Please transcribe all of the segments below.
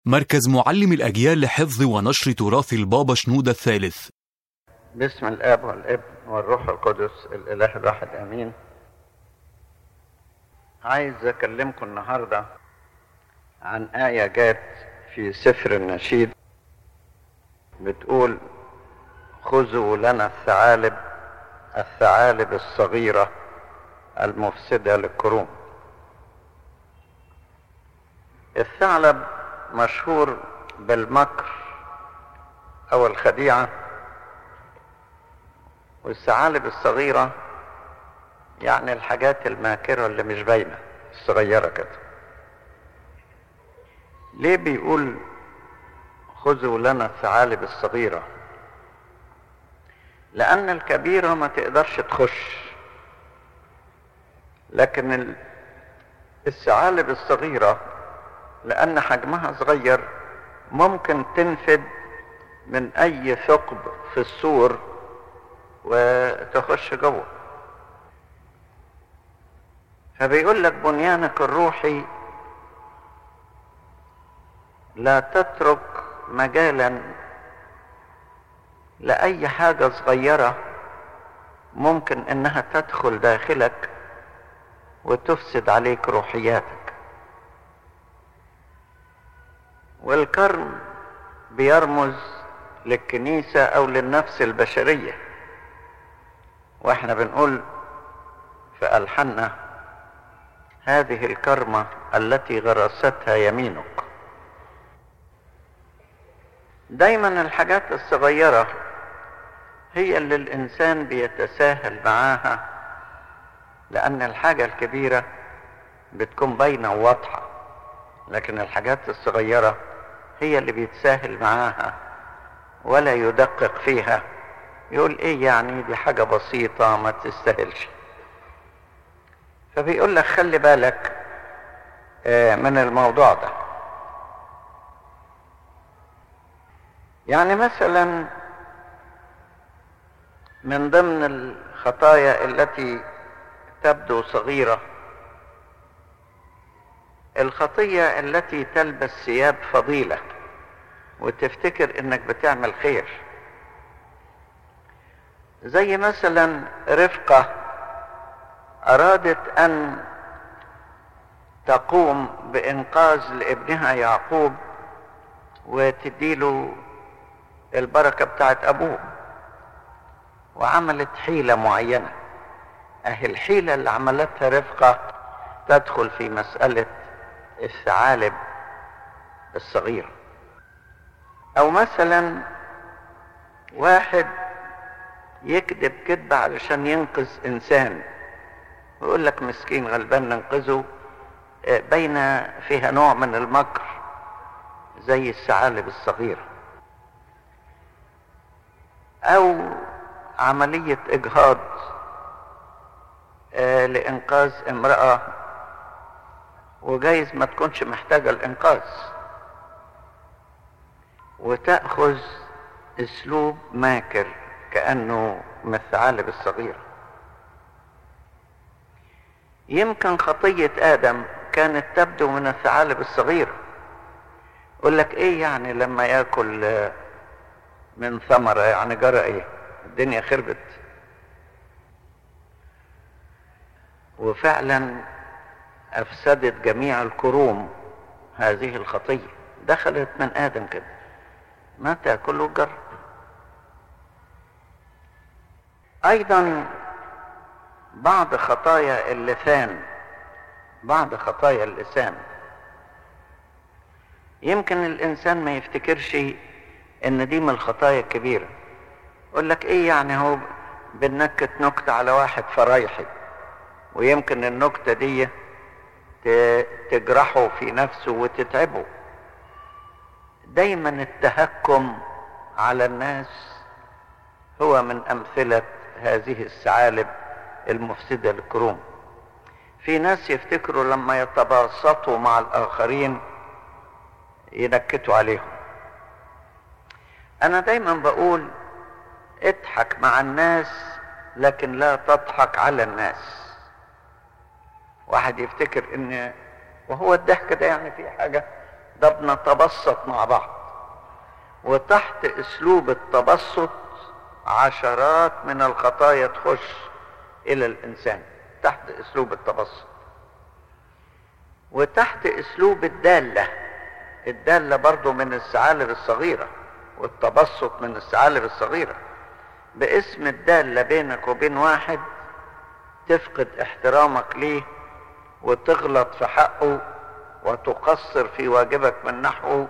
مركز معلم الأجيال لحفظ ونشر تراث البابا شنودة الثالث باسم الاب والابن والروح القدس الاله الواحد امين عايز اكلمكم النهارده عن ايه جات في سفر النشيد بتقول خذوا لنا الثعالب الثعالب الصغيره المفسده للكروم الثعلب مشهور بالمكر او الخديعه والثعالب الصغيرة يعني الحاجات الماكرة اللي مش باينة الصغيرة كده ليه بيقول خذوا لنا الثعالب الصغيرة لأن الكبيرة ما تقدرش تخش لكن ال- الثعالب الصغيرة لأن حجمها صغير ممكن تنفد من أي ثقب في السور وتخش جوه فبيقول لك بنيانك الروحي لا تترك مجالا لأي حاجة صغيرة ممكن إنها تدخل داخلك وتفسد عليك روحياتك والكرم بيرمز للكنيسة أو للنفس البشرية واحنا بنقول في ألحنا هذه الكرمة التي غرستها يمينك دايما الحاجات الصغيرة هي اللي الإنسان بيتساهل معاها لأن الحاجة الكبيرة بتكون باينة وواضحة لكن الحاجات الصغيرة هي اللي بيتساهل معاها ولا يدقق فيها يقول ايه يعني دي حاجة بسيطة ما تستاهلش فبيقول لك خلي بالك آه، من الموضوع ده يعني مثلا من ضمن الخطايا التي تبدو صغيرة الخطية التي تلبس ثياب فضيلة وتفتكر انك بتعمل خير زي مثلا رفقة أرادت أن تقوم بإنقاذ لابنها يعقوب وتديله البركة بتاعت أبوه وعملت حيلة معينة أهي الحيلة اللي عملتها رفقة تدخل في مسألة الثعالب الصغيرة أو مثلا واحد يكذب كذبة علشان ينقذ إنسان ويقول لك مسكين غلبان ننقذه آه، بين فيها نوع من المكر زي الثعالب الصغيرة أو عملية إجهاض آه، لإنقاذ امرأة وجايز ما تكونش محتاجة الإنقاذ وتأخذ أسلوب ماكر كأنه من الثعالب الصغيرة يمكن خطية آدم كانت تبدو من الثعالب الصغيرة يقول لك ايه يعني لما ياكل آه، من ثمرة يعني جرى ايه الدنيا خربت وفعلا افسدت جميع الكروم هذه الخطية دخلت من آدم كده ما تاكل وتجرب ايضا بعض خطايا اللسان بعض خطايا اللسان يمكن الانسان ما يفتكرش ان دي من الخطايا الكبيره يقول لك ايه يعني هو بنكت نكته على واحد فرايحي ويمكن النكته دي ت- تجرحه في نفسه وتتعبه دايما التهكم على الناس هو من امثله هذه الثعالب المفسده للكروم في ناس يفتكروا لما يتباسطوا مع الاخرين ينكتوا عليهم انا دايما بقول اضحك مع الناس لكن لا تضحك على الناس واحد يفتكر ان وهو الضحك ده يعني في حاجه ده بنتبسط مع بعض وتحت اسلوب التبسط عشرات من الخطايا تخش الى الانسان تحت اسلوب التبسط وتحت اسلوب الداله الداله برضو من الثعالب الصغيره والتبسط من الثعالب الصغيره باسم الداله بينك وبين واحد تفقد احترامك ليه وتغلط في حقه وتقصر في واجبك من نحوه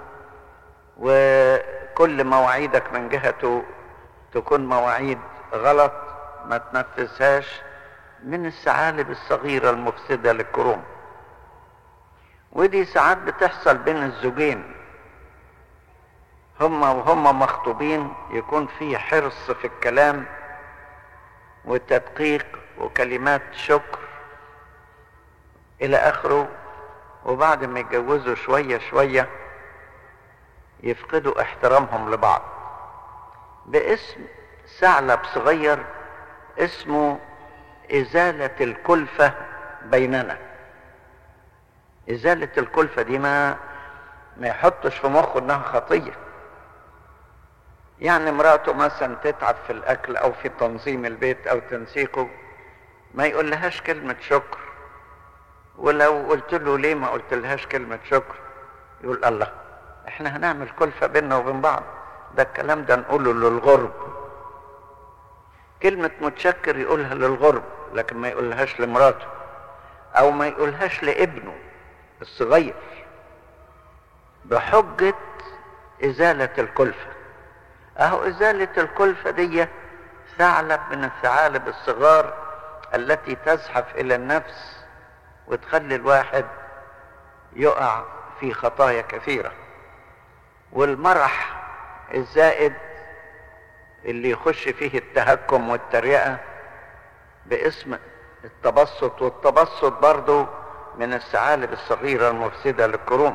وكل مواعيدك من جهته تكون مواعيد غلط ما تنفذهاش من الثعالب الصغيرة المفسدة للكروم ودي ساعات بتحصل بين الزوجين هما وهما مخطوبين يكون في حرص في الكلام وتدقيق وكلمات شكر الى اخره وبعد ما يتجوزوا شويه شويه يفقدوا احترامهم لبعض باسم ثعلب صغير اسمه ازاله الكلفه بيننا ازاله الكلفه دي ما ما يحطش في مخه انها خطيه يعني مراته مثلا تتعب في الاكل او في تنظيم البيت او تنسيقه ما يقول لهاش كلمه شكر ولو قلت له ليه ما قلت لهاش كلمة شكر يقول الله احنا هنعمل كلفة بيننا وبين بعض ده الكلام ده نقوله للغرب كلمة متشكر يقولها للغرب لكن ما يقولهاش لمراته او ما يقولهاش لابنه الصغير بحجة ازالة الكلفة اهو ازالة الكلفة دي ثعلب من الثعالب الصغار التي تزحف الى النفس وتخلي الواحد يقع في خطايا كثيرة والمرح الزائد اللي يخش فيه التهكم والتريقة باسم التبسط والتبسط برضو من الثعالب الصغيرة المفسدة للكروم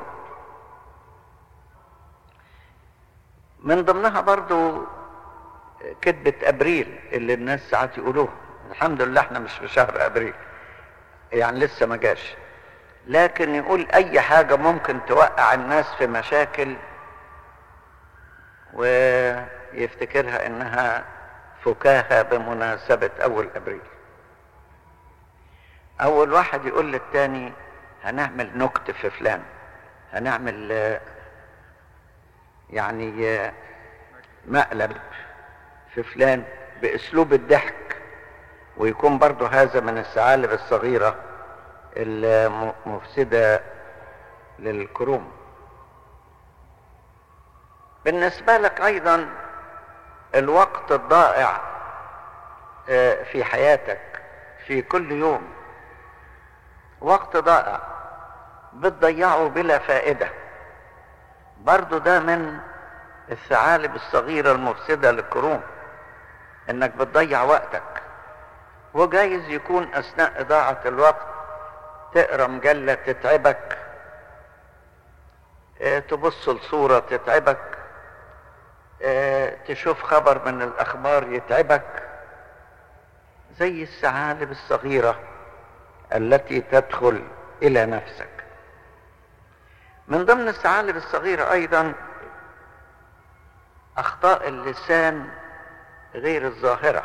من ضمنها برضو كذبة أبريل اللي الناس ساعات يقولوها الحمد لله احنا مش في شهر أبريل يعني لسه ما جاش لكن يقول اي حاجة ممكن توقع الناس في مشاكل ويفتكرها انها فكاهة بمناسبة اول ابريل اول واحد يقول للتاني هنعمل نكت في فلان هنعمل يعني مقلب في فلان باسلوب الضحك ويكون برضو هذا من الثعالب الصغيرة المفسدة للكروم بالنسبة لك أيضا الوقت الضائع في حياتك في كل يوم وقت ضائع بتضيعه بلا فائدة برضو ده من الثعالب الصغيرة المفسدة للكروم انك بتضيع وقتك وجايز يكون اثناء اضاعة الوقت تقرا مجلة تتعبك اه تبص لصورة تتعبك اه تشوف خبر من الاخبار يتعبك زي الثعالب الصغيرة التي تدخل الى نفسك من ضمن الثعالب الصغيرة ايضا اخطاء اللسان غير الظاهره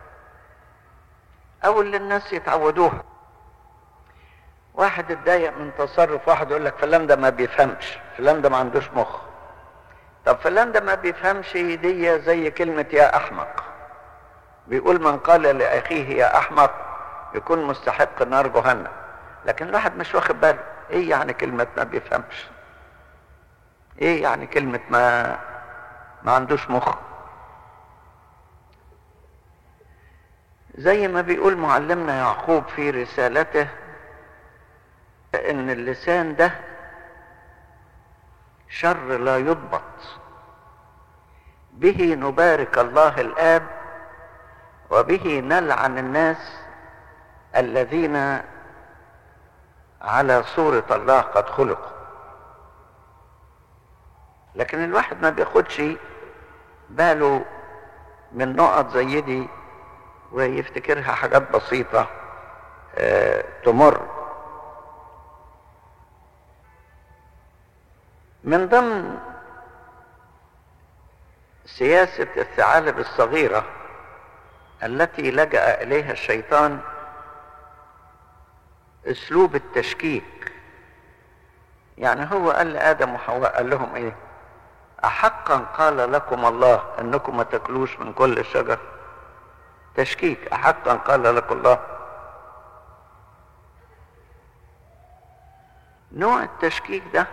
او اللي الناس يتعودوها واحد اتضايق من تصرف واحد يقول لك فلان ده ما بيفهمش فلان ده ما عندوش مخ طب فلان ده ما بيفهمش دي زي كلمة يا أحمق بيقول من قال لأخيه يا أحمق يكون مستحق نار جهنم لكن الواحد مش واخد باله ايه يعني كلمة ما بيفهمش ايه يعني كلمة ما ما عندوش مخ زي ما بيقول معلمنا يعقوب في رسالته ان اللسان ده شر لا يضبط به نبارك الله الاب وبه نلعن الناس الذين على صورة الله قد خلقوا لكن الواحد ما بياخدش باله من نقط زي دي ويفتكرها حاجات بسيطة اه تمر من ضمن سياسة الثعالب الصغيرة التي لجأ إليها الشيطان أسلوب التشكيك يعني هو قال لآدم وحواء قال لهم إيه أحقا قال لكم الله أنكم ما تاكلوش من كل شجر تشكيك أحقا قال لكم الله نوع التشكيك ده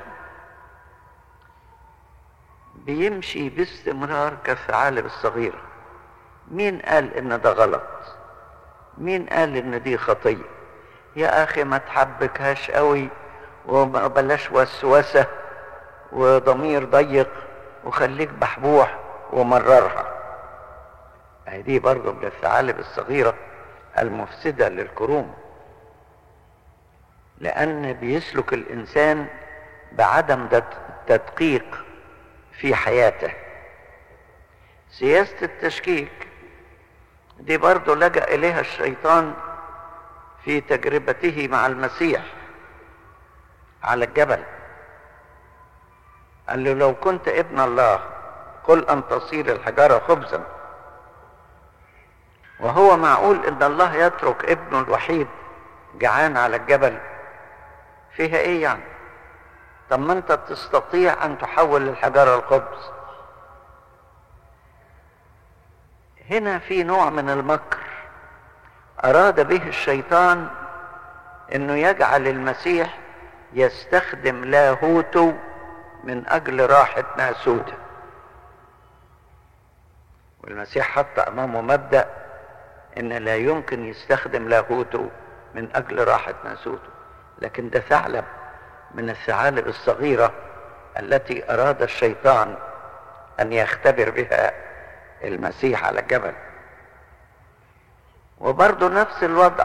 بيمشي باستمرار كالثعالب الصغيرة مين قال ان ده غلط مين قال ان دي خطية يا اخي ما تحبكهاش قوي وبلاش وسوسة وضمير ضيق وخليك بحبوح ومررها دي برضه من الثعالب الصغيرة المفسدة للكروم لأن بيسلك الإنسان بعدم تدقيق في حياته سياسة التشكيك دي برضه لجأ إليها الشيطان في تجربته مع المسيح على الجبل قال له لو كنت ابن الله قل أن تصير الحجارة خبزا وهو معقول ان الله يترك ابنه الوحيد جعان على الجبل فيها ايه يعني طب ما انت تستطيع ان تحول الحجارة الخبز هنا في نوع من المكر اراد به الشيطان انه يجعل المسيح يستخدم لاهوته من اجل راحة ناسوته والمسيح حط امامه مبدأ ان لا يمكن يستخدم لاهوته من اجل راحة ناسوته لكن ده ثعلب من الثعالب الصغيرة التي اراد الشيطان ان يختبر بها المسيح على الجبل وبرضه نفس الوضع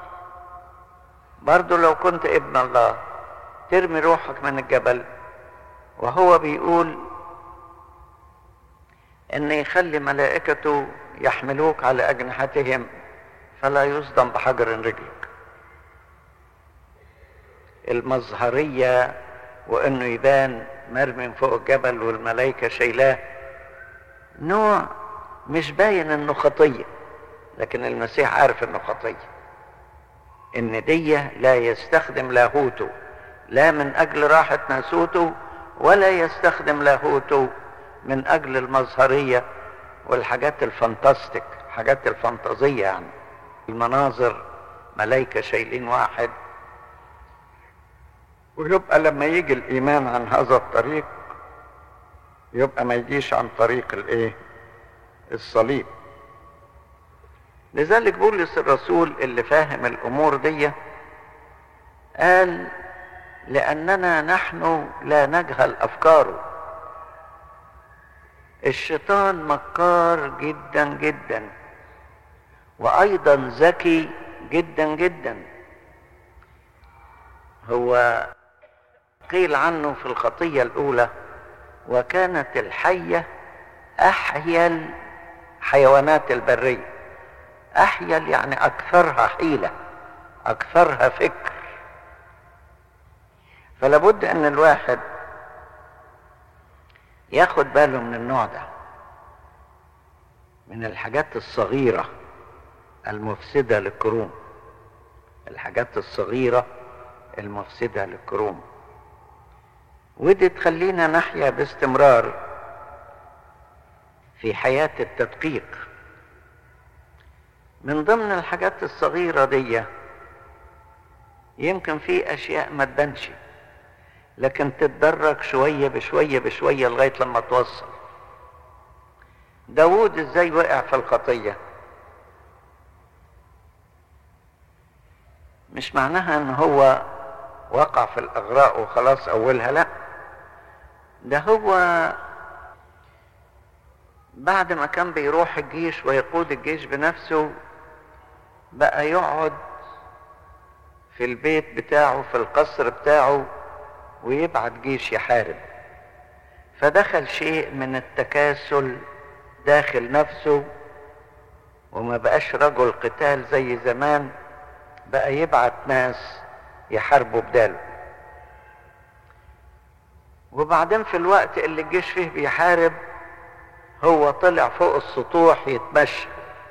برضه لو كنت ابن الله ترمي روحك من الجبل وهو بيقول ان يخلي ملائكته يحملوك على اجنحتهم فلا يصدم بحجر رجلك المظهرية وانه يبان مرمي من فوق الجبل والملائكة شايلاه نوع مش باين انه خطية لكن المسيح عارف انه خطية ان دي لا يستخدم لاهوته لا من اجل راحة ناسوته ولا يستخدم لاهوته من اجل المظهرية والحاجات الفانتاستيك حاجات الفانتازية يعني المناظر ملايكة شايلين واحد ويبقى لما يجي الايمان عن هذا الطريق يبقى ما يجيش عن طريق الايه الصليب لذلك بولس الرسول اللي فاهم الامور دي قال لاننا نحن لا نجهل افكاره الشيطان مكار جدا جدا وايضا ذكي جدا جدا هو قيل عنه في الخطيه الاولى وكانت الحيه احيل حيوانات البريه احيل يعني اكثرها حيله اكثرها فكر فلابد ان الواحد ياخد باله من النوع ده من الحاجات الصغيرة المفسدة للكروم الحاجات الصغيرة المفسدة للكروم ودي تخلينا نحيا باستمرار في حياة التدقيق من ضمن الحاجات الصغيرة دي يمكن في أشياء ما تبانش لكن تتدرج شوية بشوية بشوية لغاية لما توصل داود ازاي وقع في الخطية مش معناها ان هو وقع في الاغراء وخلاص اولها لا ده هو بعد ما كان بيروح الجيش ويقود الجيش بنفسه بقى يقعد في البيت بتاعه في القصر بتاعه ويبعت جيش يحارب فدخل شيء من التكاسل داخل نفسه وما بقاش رجل قتال زي زمان بقى يبعت ناس يحاربوا بداله وبعدين في الوقت اللي الجيش فيه بيحارب هو طلع فوق السطوح يتمشى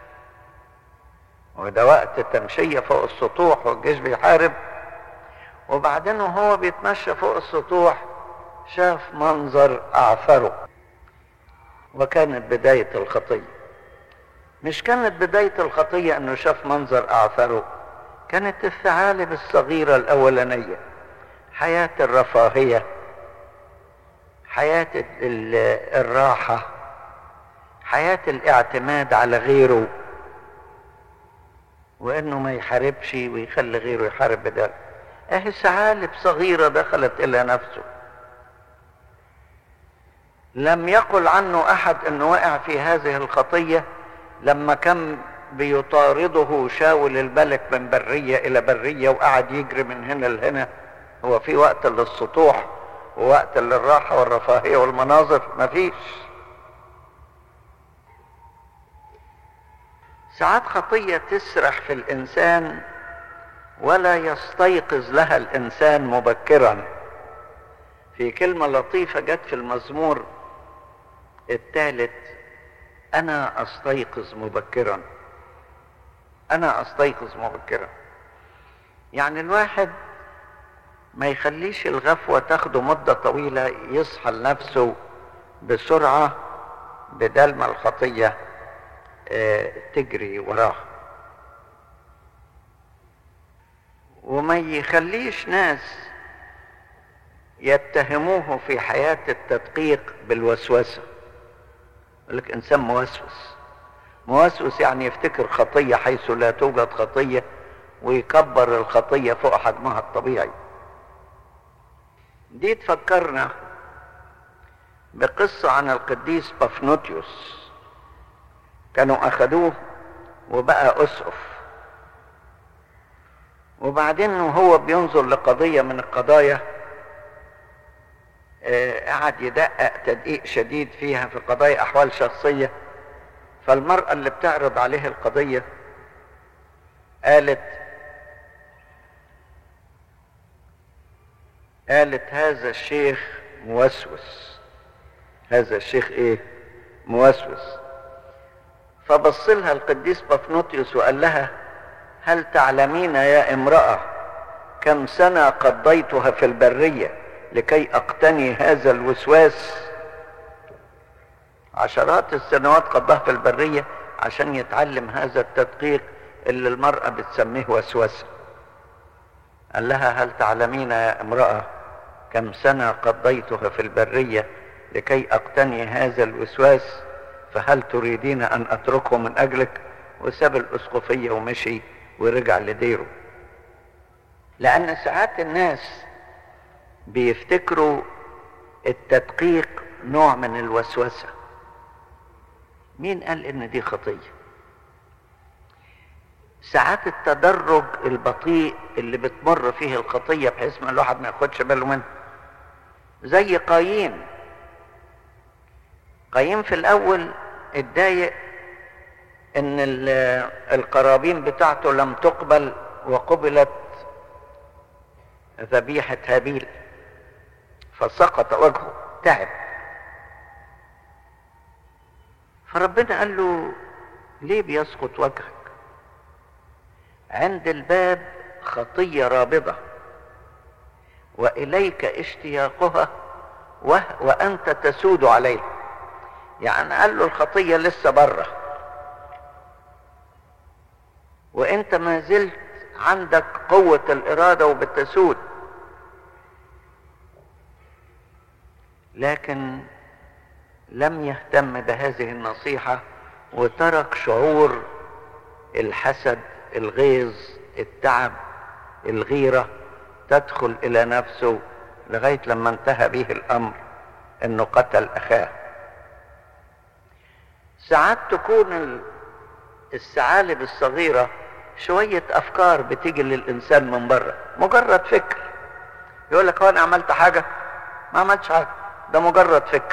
وده وقت تمشية فوق السطوح والجيش بيحارب وبعدين وهو بيتمشى فوق السطوح شاف منظر أعثره وكانت بداية الخطية مش كانت بداية الخطية انه شاف منظر اعثره كانت الثعالب الصغيرة الاولانية حياة الرفاهية حياة الراحة حياة الاعتماد على غيره وانه ما يحاربش ويخلي غيره يحارب بداله اهي ثعالب صغيرة دخلت الى نفسه لم يقل عنه احد انه وقع في هذه الخطيه لما كان بيطارده شاول الملك من بريه الى بريه وقعد يجري من هنا لهنا هو في وقت للسطوح ووقت للراحه والرفاهيه والمناظر مفيش ساعات خطيه تسرح في الانسان ولا يستيقظ لها الانسان مبكرا في كلمه لطيفه جت في المزمور الثالث انا استيقظ مبكرا انا استيقظ مبكرا يعني الواحد ما يخليش الغفوة تاخده مدة طويلة يصحى لنفسه بسرعة بدل ما الخطية اه تجري وراه وما يخليش ناس يتهموه في حياة التدقيق بالوسوسة يقول لك انسان موسوس موسوس يعني يفتكر خطيه حيث لا توجد خطيه ويكبر الخطيه فوق حجمها الطبيعي دي تفكرنا بقصه عن القديس بافنوتيوس كانوا اخذوه وبقى اسقف وبعدين وهو بينظر لقضيه من القضايا قعد يدقق تدقيق شديد فيها في قضايا احوال شخصيه فالمراه اللي بتعرض عليه القضيه قالت قالت هذا الشيخ موسوس هذا الشيخ ايه موسوس فبص لها القديس بافنوتيوس وقال لها هل تعلمين يا امراه كم سنه قضيتها في البريه لكي اقتني هذا الوسواس عشرات السنوات قضاها في البرية عشان يتعلم هذا التدقيق اللي المرأة بتسميه وسوسة قال لها هل تعلمين يا امرأة كم سنة قضيتها في البرية لكي اقتني هذا الوسواس فهل تريدين ان اتركه من اجلك وساب الاسقفية ومشي ورجع لديره لان ساعات الناس بيفتكروا التدقيق نوع من الوسوسة مين قال ان دي خطية ساعات التدرج البطيء اللي بتمر فيه الخطية بحيث ما الواحد ما ياخدش باله منها زي قايين قايين في الاول اتضايق ان القرابين بتاعته لم تقبل وقبلت ذبيحة هابيل فسقط وجهه تعب فربنا قال له ليه بيسقط وجهك عند الباب خطية رابضة وإليك اشتياقها وأنت تسود عليه يعني قال له الخطية لسه بره وانت ما زلت عندك قوة الإرادة وبتسود لكن لم يهتم بهذه النصيحة وترك شعور الحسد الغيظ التعب الغيرة تدخل إلى نفسه لغاية لما انتهى به الأمر إنه قتل أخاه ساعات تكون الثعالب الصغيرة شوية أفكار بتيجي للإنسان من بره مجرد فكر يقول لك هو أنا عملت حاجة ما عملتش حاجة ده مجرد فكر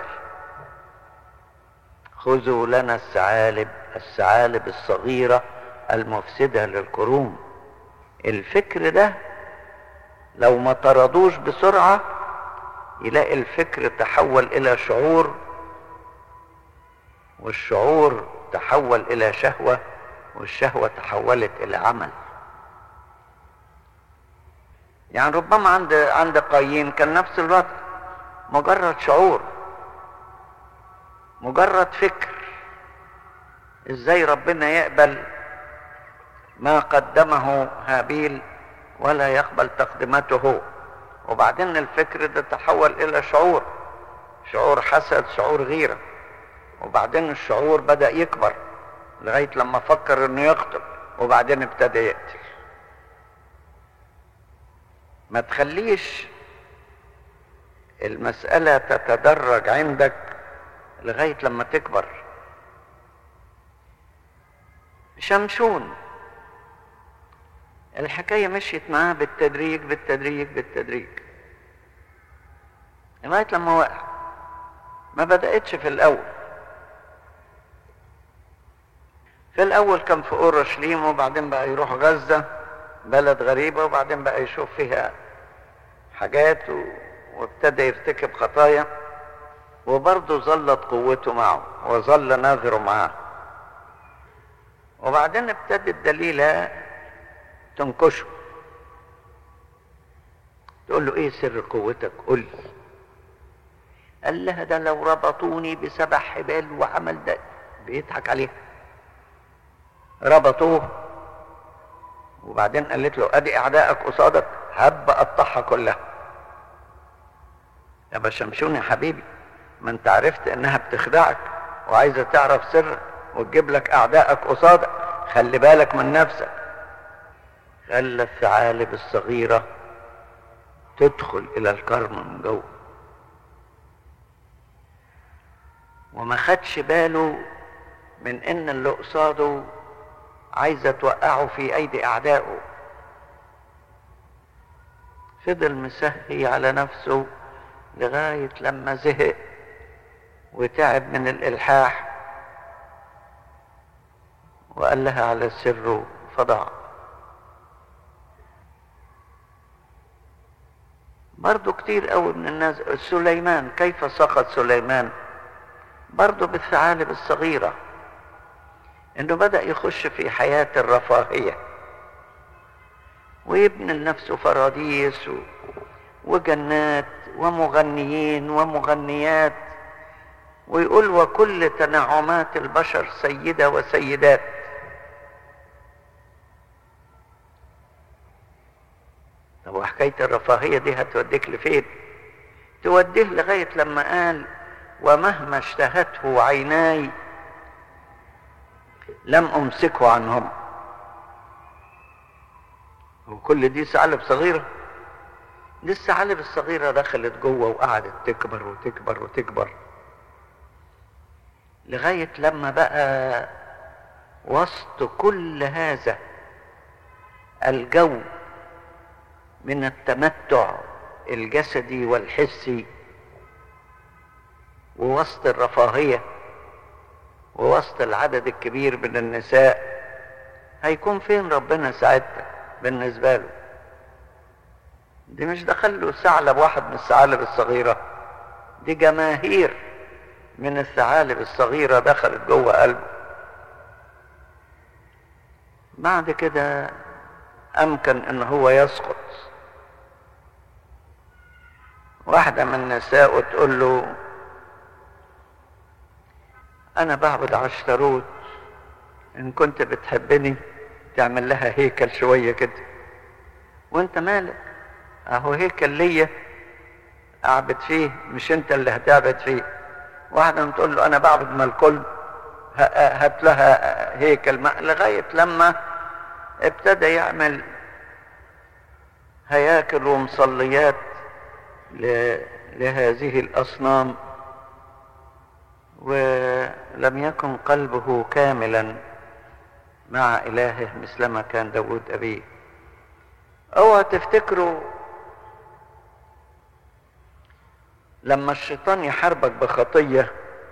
خذوا لنا الثعالب الثعالب الصغيرة المفسدة للكروم الفكر ده لو ما طردوش بسرعة يلاقي الفكر تحول الى شعور والشعور تحول الى شهوه والشهوه تحولت الى عمل يعني ربما عند عند قايين كان نفس الوضع مجرد شعور مجرد فكر ازاي ربنا يقبل ما قدمه هابيل ولا يقبل تقدمته وبعدين الفكر ده تحول الى شعور شعور حسد شعور غيره وبعدين الشعور بدا يكبر لغايه لما فكر انه يقتل وبعدين ابتدى يقتل ما تخليش المساله تتدرج عندك لغايه لما تكبر شمشون الحكاية مشيت معاه بالتدريج بالتدريج بالتدريج لغاية لما وقع ما بدأتش في الأول في الأول كان في أورشليم وبعدين بقى يروح غزة بلد غريبة وبعدين بقى يشوف فيها حاجات و... وابتدى يرتكب خطايا وبرضه ظلت قوته معه وظل ناظره معاه وبعدين ابتدت دليلة تنكشه تقول له ايه سر قوتك قل لي قال لها ده لو ربطوني بسبع حبال وعمل ده بيضحك عليها ربطوه وبعدين قالت له ادي اعدائك قصادك هب قطعها كلها يا باشا شمشون يا حبيبي ما انت عرفت انها بتخدعك وعايزه تعرف سرك وتجيب لك اعدائك قصادك خلي بالك من نفسك خلى الثعالب الصغيرة تدخل إلى الكرم من جوه وما خدش باله من إن اللي قصاده عايزة توقعه في أيدي أعدائه فضل مسهي على نفسه لغاية لما زهق وتعب من الإلحاح وقال لها على سره فضع برضو كتير قوي من الناس سليمان كيف سقط سليمان برضو بالثعالب الصغيرة انه بدأ يخش في حياة الرفاهية ويبني لنفسه فراديس وجنات ومغنيين ومغنيات ويقول وكل تنعمات البشر سيدة وسيدات طب وحكاية الرفاهية دي هتوديك لفين توديه لغاية لما قال ومهما اشتهته عيناي لم أمسكه عنهم وكل دي ثعالب صغيرة دي الثعالب الصغيرة دخلت جوه وقعدت تكبر وتكبر وتكبر لغاية لما بقى وسط كل هذا الجو من التمتع الجسدي والحسي ووسط الرفاهية ووسط العدد الكبير من النساء هيكون فين ربنا ساعتها بالنسبة له دي مش دخل له ثعلب واحد من الثعالب الصغيرة دي جماهير من الثعالب الصغيرة دخلت جوه قلبه بعد كده أمكن أن هو يسقط واحدة من نسائه تقول له أنا بعبد عشتروت إن كنت بتحبني تعمل لها هيكل شوية كده وأنت مالك أهو هيكل ليا أعبد فيه مش أنت اللي هتعبد فيه واحدة بتقول له أنا بعبد ما الكل هات لها هيكل لغاية لما ابتدى يعمل هياكل ومصليات لهذه الأصنام ولم يكن قلبه كاملا مع إلهه مثلما كان داود أبيه اوعى تفتكروا لما الشيطان يحاربك بخطية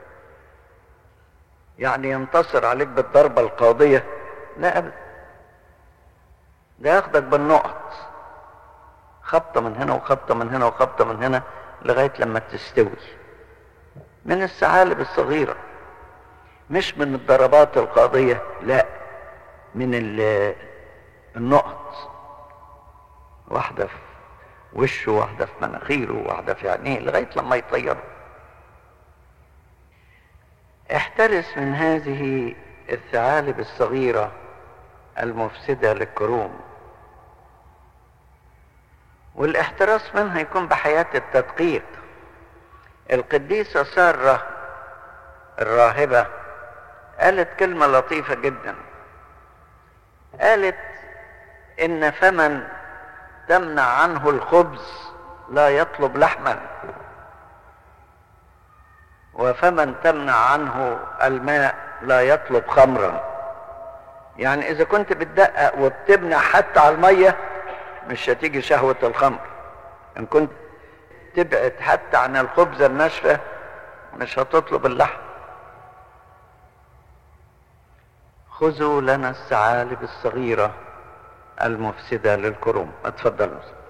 يعني ينتصر عليك بالضربة القاضية لا أبدا ده ياخدك بالنقط خبطة من هنا وخبطة من هنا وخبطة من هنا لغاية لما تستوي من الثعالب الصغيرة مش من الضربات القاضية لا من النقط واحدة في وشه واحدة في مناخيره واحدة في عينيه لغاية لما يطيروا احترس من هذه الثعالب الصغيرة المفسدة للكروم والاحتراس منها يكون بحياة التدقيق القديسة سارة الراهبة قالت كلمة لطيفة جدا قالت إن فمن تمنع عنه الخبز لا يطلب لحما وفمن تمنع عنه الماء لا يطلب خمرا يعني اذا كنت بتدقق وبتمنع حتى على الميه مش هتيجي شهوه الخمر ان كنت تبعد حتى عن الخبزه الناشفه مش هتطلب اللحم خذوا لنا الثعالب الصغيره المفسده للكروم اتفضلوا